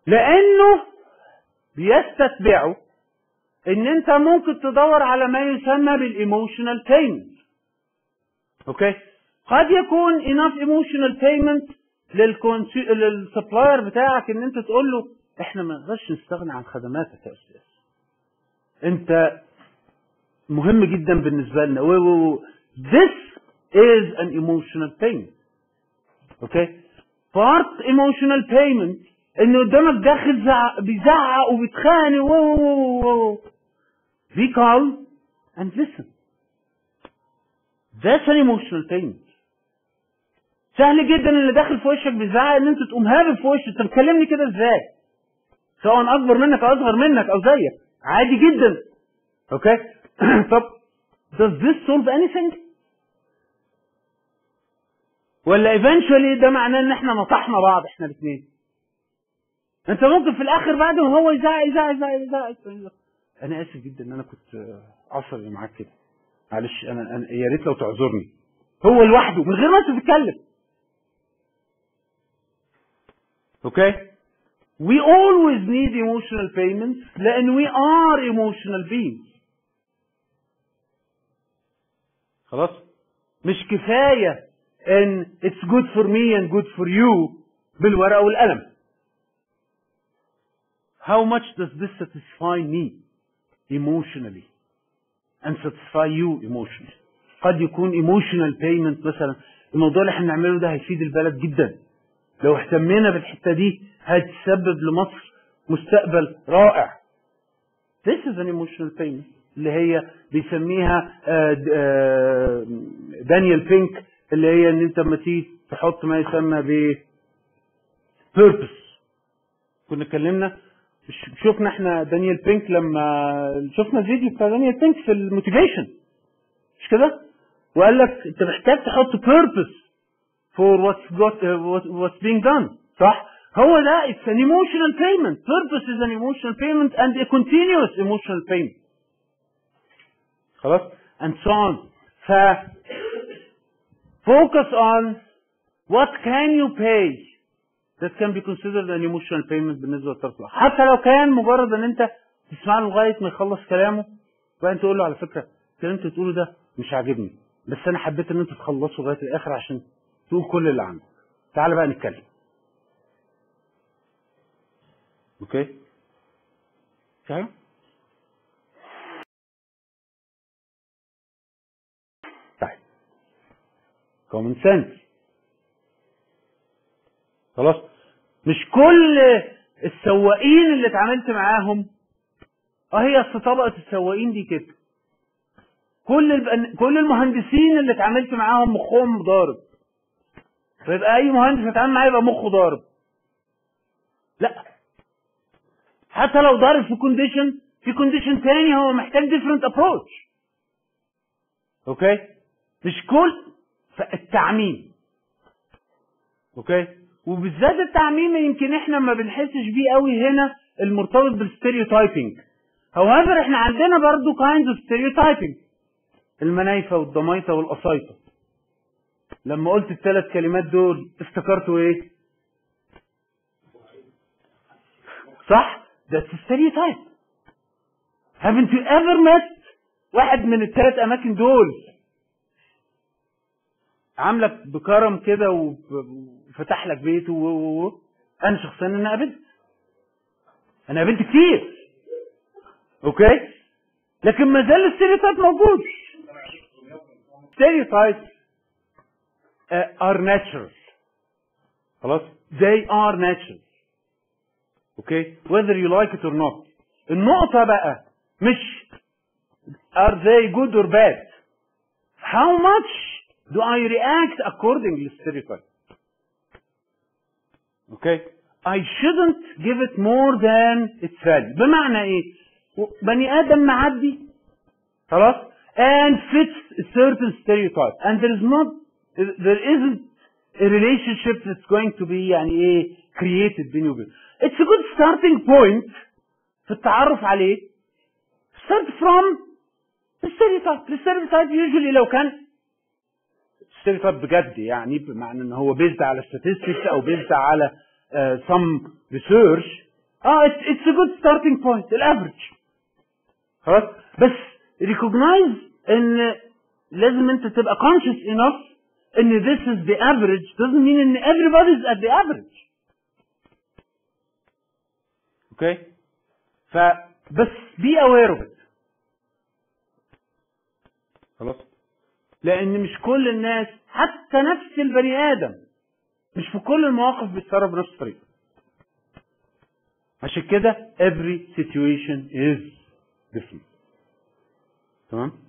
لانه بيستتبعوا ان انت ممكن تدور على ما يسمى بالايموشنال بيمنت اوكي قد يكون enough emotional payment للسبلاير بتاعك ان انت تقول له احنا ما نقدرش نستغنى عن خدماتك يا استاذ انت مهم جدا بالنسبه لنا و- و- و- this is an emotional payment اوكي part emotional payment ان قدامك داخل زعق بيزعق وبيتخانق و و و و be calm and listen that's an emotional payment سهل جدا اللي داخل في وشك بيزعق ان انت تقوم هابب في وشه انت بتكلمني كده ازاي سواء اكبر منك او اصغر منك او زيك عادي جدا اوكي طب does this solve anything ولا eventually ده معناه ان احنا نطحنا بعض احنا الاثنين انت ممكن في الاخر بعد ما هو يزعق يزعق يزعق يزعق يزعق. انا اسف جدا ان انا كنت عصبي معاك كده معلش انا, أنا يا ريت لو تعذرني هو لوحده من غير ما انت تتكلم اوكي we always need emotional payments لان we are emotional beings خلاص مش كفايه ان it's good for me and good for you بالورقه والقلم how much does this satisfy me emotionally and satisfy you emotionally قد يكون emotional payment مثلا الموضوع اللي احنا بنعمله ده هيفيد البلد جدا لو اهتمينا بالحته دي هتسبب لمصر مستقبل رائع This is an emotional payment اللي هي بيسميها آه، د- آه، دانيال بينك اللي هي ان انت لما تيجي تحط ما يسمى ب purpose كنا اتكلمنا ش- شفنا احنا دانيال بينك لما شفنا الفيديو بتاع دانيال بينك في الموتيفيشن مش كده؟ وقال لك انت محتاج تحط purpose for what's got uh, what, what's being done صح؟ هو ده it's an emotional payment purpose is an emotional payment and a continuous emotional payment خلاص and so on ف focus on what can you pay that can be considered an emotional payment بالنسبه للطرف الآخر. حتى لو كان مجرد ان انت تسمع له لغايه ما يخلص كلامه وبعدين تقول له على فكره الكلام اللي انت بتقوله ده مش عاجبني بس انا حبيت ان انت تخلصه لغايه الاخر عشان تقول كل اللي عندك تعال بقى نتكلم اوكي تعال طيب كومن سنس خلاص مش كل السواقين اللي اتعاملت معاهم اه هي اصل طبقه السواقين دي كده كل الب... كل المهندسين اللي اتعاملت معاهم مخهم ضارب فيبقى اي مهندس اتعامل معاه يبقى مخه ضارب لا حتى لو ضارب في كونديشن في كونديشن تاني هو محتاج ديفرنت ابروتش اوكي مش كل التعميم اوكي وبالذات التعميم يمكن احنا ما بنحسش بيه قوي هنا المرتبط بالستيريوتايبنج however احنا عندنا برضو kinds of stereotyping المنايفة والضمايطة والقصايطة لما قلت الثلاث كلمات دول افتكرتوا ايه صح that's a stereotype haven't you ever met واحد من الثلاث اماكن دول عاملك بكرم كده وفتح لك بيته و و و انا شخصيا انا قابلت انا قابلت كتير اوكي لكن ما زال الستيريوتايب موجود stereotypes uh, are natural خلاص they are natural okay whether you like it or not النقطة بقى مش are they good or bad how much do I react according to stereotype okay I shouldn't give it more than its value بمعنى ايه بني ادم معدي خلاص and fits a certain stereotype and there is not there isn't a relationship that's going to be يعني ايه created بيني وبينه it's a good starting point في التعرف عليه start from the stereotype the stereotype usually لو كان stereotype بجد يعني بمعنى ان هو based على statistics او based على uh, some research اه اتس ا جود ستارتنج بوينت الافرج خلاص بس ريكوجنايز ان لازم انت تبقى conscious enough ان this is the average doesn't mean ان everybody is at the average اوكي فبس be aware of it خلاص لان مش كل الناس حتى نفس البني ادم مش في كل المواقف بيتصرف بنفس الطريقه عشان كده every situation is different تمام